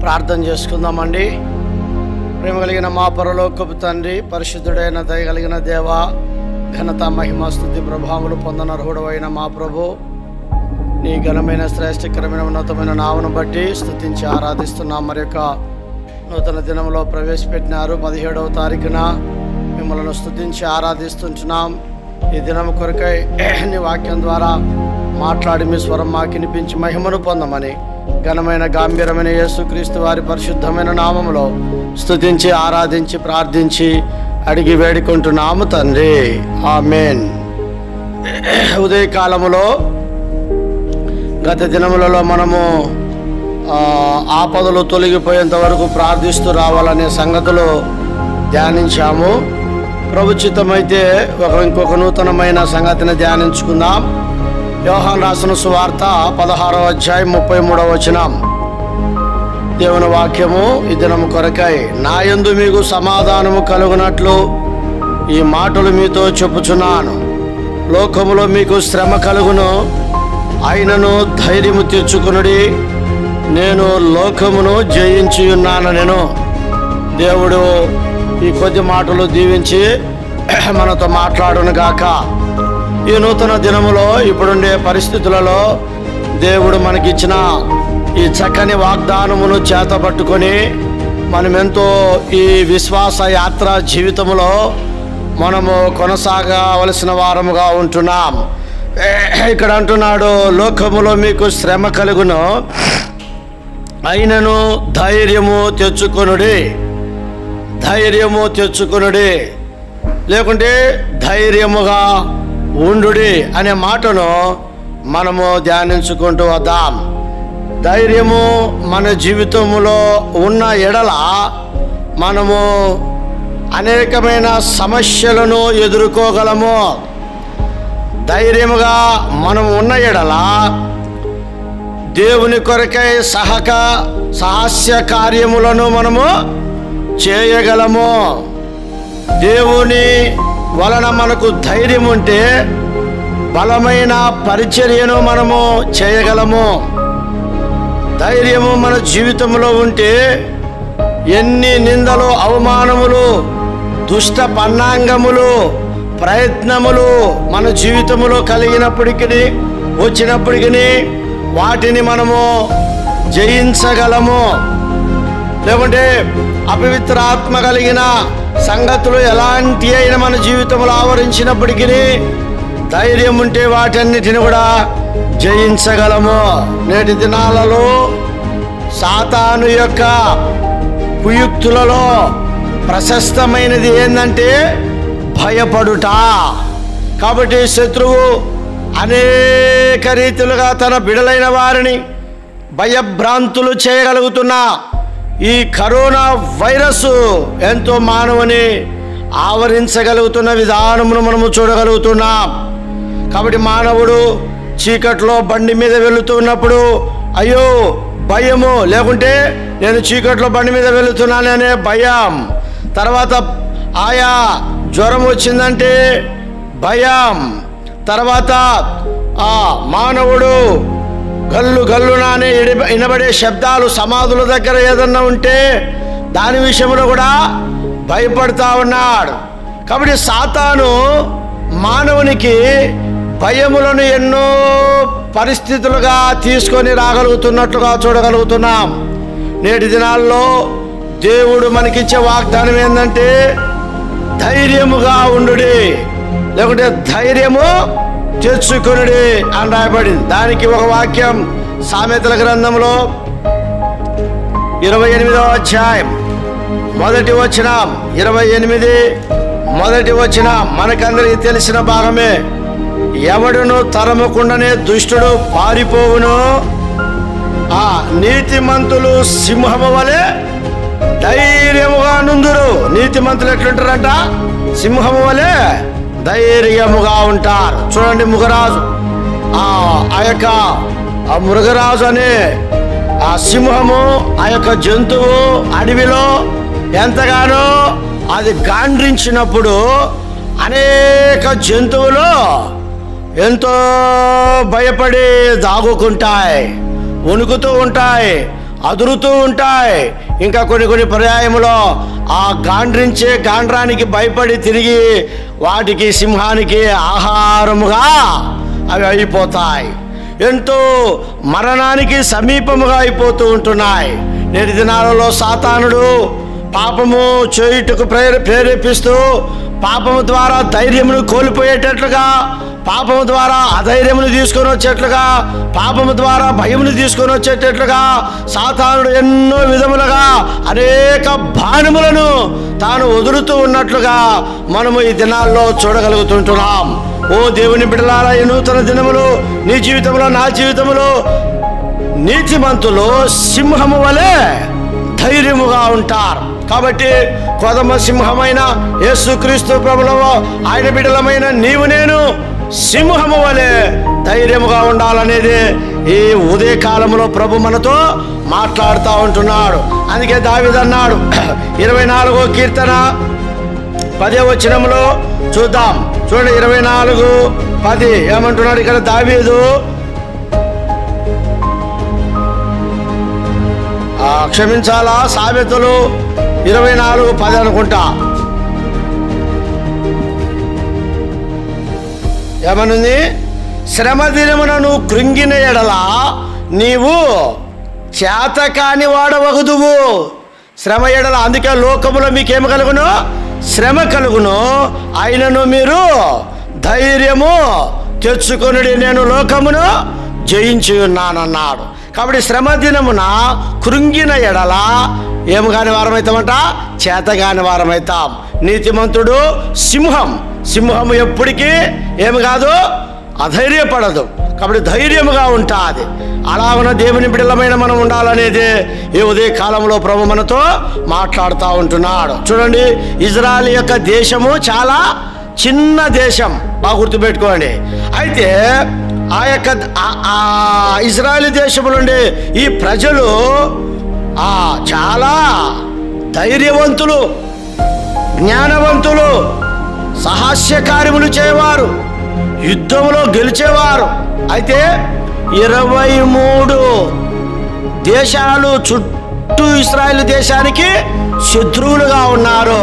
ప్రార్థన చేసుకుందామండి ప్రేమ కలిగిన మా పరలోకపు తండ్రి పరిశుద్ధుడైన దయ కలిగిన దేవ ఘనత మహిమ స్థుతి ప్రభావములు పొందనర్హుడమైన మా ప్రభు నీ ఘనమైన శ్రేష్టకరమైన ఉన్నతమైన నామను బట్టి స్థుతించి ఆరాధిస్తున్నాం మరి యొక్క నూతన దినంలో ప్రవేశపెట్టినారు పదిహేడవ తారీఖున మిమ్మల్ని స్థుతించి ఆరాధిస్తుంటున్నాం ఈ దినం కొరకై నీ వాక్యం ద్వారా మాట్లాడి మీ స్వరం మాకు వినిపించి మహిమను పొందమని ఘనమైన గాంభీరమైన యేసుక్రీస్తు వారి పరిశుద్ధమైన నామములో స్తుతించి ఆరాధించి ప్రార్థించి అడిగి వేడుకుంటున్నాము తండ్రి ఆమెన్ ఉదయకాలములో గత దినములలో మనము ఆ, ఆపదలు తొలగిపోయేంత వరకు ప్రార్థిస్తూ రావాలనే సంగతులు ధ్యానించాము ప్రభుచితమైతే ఒక ఇంకొక నూతనమైన సంగతిని ధ్యానించుకుందాం యోహాన్ రాసిన సువార్త పదహారవ అధ్యాయం ముప్పై మూడవ వచనం దేవుని వాక్యము ఈ దినము కొరకై నా యందు మీకు సమాధానము కలుగునట్లు ఈ మాటలు మీతో చెప్పుచున్నాను లోకములో మీకు శ్రమ కలుగును అయినను ధైర్యము తెచ్చుకునుడి నేను లోకమును జయించి ఉన్నాను నేను దేవుడు ఈ కొద్ది మాటలు దీవించి మనతో మాట్లాడును గాక ఈ నూతన దినములో ఇప్పుడుండే పరిస్థితులలో దేవుడు మనకిచ్చిన ఈ చక్కని వాగ్దానమును చేతపట్టుకొని మనమెంతో ఈ విశ్వాస యాత్ర జీవితంలో మనము కొనసాగవలసిన వారముగా ఉంటున్నాం ఇక్కడ అంటున్నాడు లోకములో మీకు శ్రమ కలుగును అయినను ధైర్యము తెచ్చుకొనుడి ధైర్యము తెచ్చుకొనుడి లేకుంటే ధైర్యముగా ఉండుడి అనే మాటను మనము ధ్యానించుకుంటూ వద్దాం ధైర్యము మన జీవితంలో ఉన్న ఎడల మనము అనేకమైన సమస్యలను ఎదుర్కోగలము ధైర్యముగా మనం ఉన్న ఎడల దేవుని కొరకై సహక సహాస్య కార్యములను మనము చేయగలము దేవుని వలన మనకు ధైర్యం ఉంటే బలమైన పరిచర్యను మనము చేయగలము ధైర్యము మన జీవితంలో ఉంటే ఎన్ని నిందలు అవమానములు దుష్ట పన్నాంగములు ప్రయత్నములు మన జీవితములో కలిగినప్పటికీ వచ్చినప్పటికీ వాటిని మనము జయించగలము లేకుంటే అపవిత్ర ఆత్మ కలిగిన సంగతులు ఎలాంటి అయిన మన జీవితంలో ఆవరించినప్పటికీ ధైర్యం ఉంటే వాటన్నిటిని కూడా జయించగలము నేటి దినాలలో సాతాను యొక్క కుయుక్తులలో ప్రశస్తమైనది ఏంటంటే భయపడుట కాబట్టి శత్రువు అనేక రీతిలుగా తన బిడలైన వారిని భయభ్రాంతులు చేయగలుగుతున్న ఈ కరోనా వైరస్ ఎంతో మానవుని ఆవరించగలుగుతున్న విధానమును మనము చూడగలుగుతున్నాం కాబట్టి మానవుడు చీకట్లో బండి మీద వెళుతున్నప్పుడు అయ్యో భయము లేకుంటే నేను చీకట్లో బండి మీద వెళుతున్నాననే భయం తర్వాత ఆయా జ్వరం వచ్చిందంటే భయం తర్వాత ఆ మానవుడు గల్లు గల్లునానే ఇడి- వినబడే శబ్దాలు సమాధుల దగ్గర ఏదన్నా ఉంటే దాని విషయంలో కూడా భయపడతా ఉన్నాడు కాబట్టి సాతాను మానవునికి భయములను ఎన్నో పరిస్థితులుగా తీసుకొని రాగలుగుతున్నట్లుగా చూడగలుగుతున్నాం నేటి దినాల్లో దేవుడు మనకిచ్చే వాగ్దానం ఏంటంటే ధైర్యముగా ఉండుడి లేకుంటే ధైర్యము తెచ్చుకొనుడి అని రాయబడింది దానికి ఒక వాక్యం సామెతల గ్రంథంలో ఇరవై ఎనిమిదవ అధ్యాయం మొదటి వచనం ఇరవై ఎనిమిది మొదటి వచనం మనకందరికీ తెలిసిన భాగమే ఎవడును తరమకుండానే దుష్టుడు పారిపోవును ఆ నీతిమంతులు సింహము వలె ధైర్యముగా నుందురు నీతిమంతులు ఎట్లుంటారంట సింహము వలె ధైర్యముగా ఉంటారు చూడండి ముగరాజు ఆ ఆ యొక్క ఆ మృగరాజు అనే ఆ సింహము ఆ యొక్క జంతువు అడవిలో ఎంతగానో అది గాండ్రించినప్పుడు అనేక జంతువులు ఎంతో భయపడి దాగుకుంటాయి వణుకుతూ ఉంటాయి అదురుతూ ఉంటాయి ఇంకా కొన్ని కొన్ని పర్యాయములో ఆ గాండ్రించే గాండ్రానికి భయపడి తిరిగి వాటికి సింహానికి ఆహారముగా అవి అయిపోతాయి ఎంతో మరణానికి సమీపముగా అయిపోతూ ఉంటున్నాయి నేటి దినాలలో సాతానుడు పాపము చేయుటకు ప్రేర ప్రేరేపిస్తూ పాపము ద్వారా ధైర్యమును కోల్పోయేటట్లుగా పాపము ద్వారా అధైర్యమును తీసుకొని వచ్చేట్లుగా పాపము ద్వారా భయమును తీసుకొని వచ్చేటట్లుగా సాతానుడు ఎన్నో విధములుగా అనేక బాణములను తాను వదులుతూ ఉన్నట్లుగా మనము ఈ దినాల్లో చూడగలుగుతుంటున్నాం ఓ దేవుని బిడ్డలారా ఈ నూతన దినములు నీ జీవితంలో నా జీవితంలో నీతిమంతులు సింహము వలె ధైర్యముగా ఉంటారు కాబట్టి కొదమ సింహమైన యేసుక్రీస్తు ప్రభులవో ఆయన బిడ్డలమైన నీవు నేను సింహము వలె ధైర్యముగా ఉండాలనేది ఈ ఉదయ కాలంలో ప్రభు మనతో మాట్లాడుతూ ఉంటున్నాడు అందుకే దావిదన్నాడు ఇరవై నాలుగో కీర్తన పదే వచనంలో చూద్దాం చూడండి ఇరవై నాలుగు పది ఏమంటున్నాడు ఇక్కడ దావీదు ఆ, క్షమించాలా సామెతలు ఇరవై నాలుగు పది అనుకుంటా ఏమనుంది శ్రమ దినమునను కృంగిన ఎడల నీవు చేతకాని వాడవగుదువు శ్రమ ఎడల అందుకే లోకములో మీకేం కలుగును శ్రమ కలుగును అయినను మీరు ధైర్యము తెచ్చుకొనుడి నేను లోకమును జయించి ఉన్నానన్నాడు కాబట్టి శ్రమ దినమున కృంగిన ఎడల ఏమి కాని వారమవుతామంట చేతగాని వారమవుతాం నీతిమంతుడు సింహం సింహము ఎప్పటికీ ఏమి కాదు అధైర్యపడదు కాబట్టి ధైర్యముగా ఉంటుంది అలాగున దేవుని బిడ్డలమైన మనం ఉండాలనేది ఈ ఉదయ కాలంలో ప్రభు మనతో మాట్లాడుతూ ఉంటున్నాడు చూడండి ఇజ్రాయల్ యొక్క దేశము చాలా చిన్న దేశం బాగా గుర్తుపెట్టుకోండి అయితే ఆ యొక్క ఆ- ఆ ఇజ్రాయల్ దేశము నుండి ఈ ప్రజలు ఆ చాలా ధైర్యవంతులు జ్ఞానవంతులు సాహస్య కార్యములు చేయవారు యుద్ధంలో గెలిచేవారు అయితే ఇరవై మూడు దేశాలు చుట్టూ ఇస్రాయేల్ దేశానికి శత్రువులుగా ఉన్నారు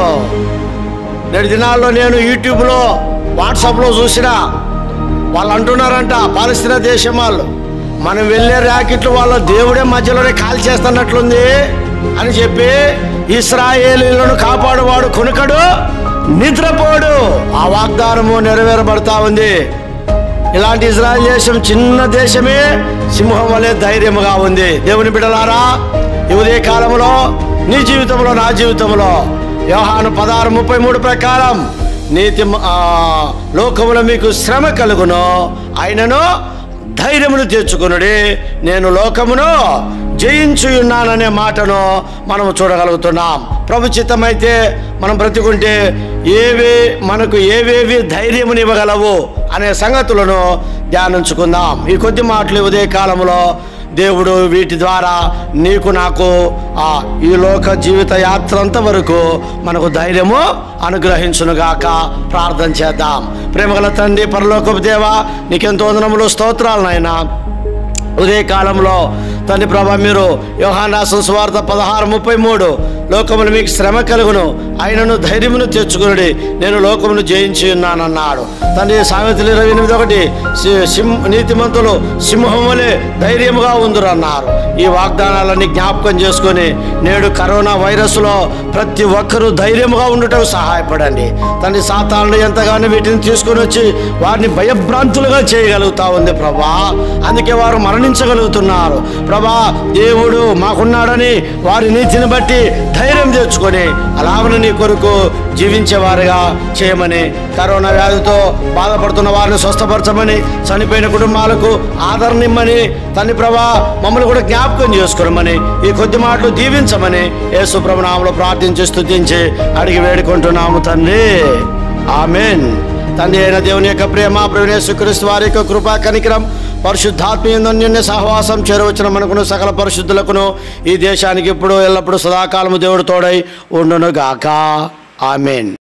నేటి దినాల్లో నేను యూట్యూబ్లో వాట్సాప్లో చూసిన వాళ్ళు అంటున్నారంట పాలస్తీనా దేశం వాళ్ళు మనం వెళ్ళే ర్యాకెట్లు వాళ్ళ దేవుడే మధ్యలోనే కాల్ చేస్తున్నట్లుంది అని చెప్పి ఇస్రాయేలీలను కాపాడువాడు కొనుకడు నిద్రపోడు ఆ వాగ్దానము నెరవేరబడతా ఉంది ఇలాంటి ఇజ్రాయల్ దేశం చిన్న దేశమే సింహం వలె ధైర్యముగా ఉంది దేవుని బిడ్డలారా ఈ ఉదయ కాలంలో నీ జీవితంలో నా జీవితంలో వ్యవహాను పదహారు ముప్పై మూడు ప్రకారం నీతి ఆ, లోకములో మీకు శ్రమ కలుగును అయినను ధైర్యమును తెచ్చుకునుడి నేను లోకమును జయించి ఉన్నాననే మాటను మనం చూడగలుగుతున్నాం ప్రభు చిత్తమైతే మనం బ్రతికుంటే ఏవి మనకు ఏవేవి ధైర్యమునివ్వగలవు అనే సంగతులను ధ్యానించుకుందాం ఈ కొద్ది మాటలు ఈ ఉదయ కాలంలో దేవుడు వీటి ద్వారా నీకు నాకు ఆ ఈ లోక జీవిత యాత్ర అంత వరకు మనకు ధైర్యము అనుగ్రహించునుగాక ప్రార్థన చేద్దాం ప్రేమగల తండ్రి పరలోకపు దేవా నీకెంతో వందనములు స్తోత్రాలు నాయనా ఉదయ కాలంలో తండ్రి ప్రభా మీరు యోహాన్ రాసిన సువార్త పదహారు ముప్పై మూడు లోకమును మీకు శ్రమ కలుగును ఆయనను ధైర్యమును తెచ్చుకునుడి నేను లోకమును జయించి ఉన్నానన్నాడు తండ్రి సామెతలు ఇరవై ఎనిమిది ఒకటి సి- సింహ నీతిమంతులు సింహం వలె ధైర్యముగా ఉందరు అన్నారు ఈ వాగ్దానాలన్నీ జ్ఞాపకం చేసుకొని నేడు కరోనా వైరస్లో ప్రతి ఒక్కరూ ధైర్యముగా ఉండటం సహాయపడండి తండ్రి సాతానుడు ఎంతగానో వీటిని తీసుకొని వచ్చి వారిని భయభ్రాంతులుగా చేయగలుగుతా ఉంది ప్రభా అందుకే వారు మరణించగలుగుతున్నారు ప్రభా దేవుడు మాకున్నాడని వారి నీతిని బట్టి ధైర్యం తెచ్చుకొని అలాగని నీ కొరకు జీవించేవారుగా చేయమని కరోనా వ్యాధితో బాధపడుతున్న వారిని స్వస్థపరచమని చనిపోయిన కుటుంబాలకు ఆదరణ ఇమ్మని తండ్రి ప్రభా మమ్మల్ని కూడా జ్ఞాపకం చేసుకోమని ఈ కొద్ది మాటలు దీవించమని యేసు ప్రభునామంలో ప్రార్థించి స్తుతించి అడిగి వేడుకుంటున్నాము తండ్రి ఆమెన్ తండ్రి అయిన దేవుని యొక్క ప్రేమ ప్రవీణేశ్వరిస్తు వారి యొక్క కృపా కనికరం పరిశుద్ధాత్మీయ సహవాసం చేరవచ్చిన మనకును సకల పరిశుద్ధులకును ఈ దేశానికి ఇప్పుడు ఎల్లప్పుడూ సదాకాలము దేవుడు తోడై ఉండును గాక ఆమెన్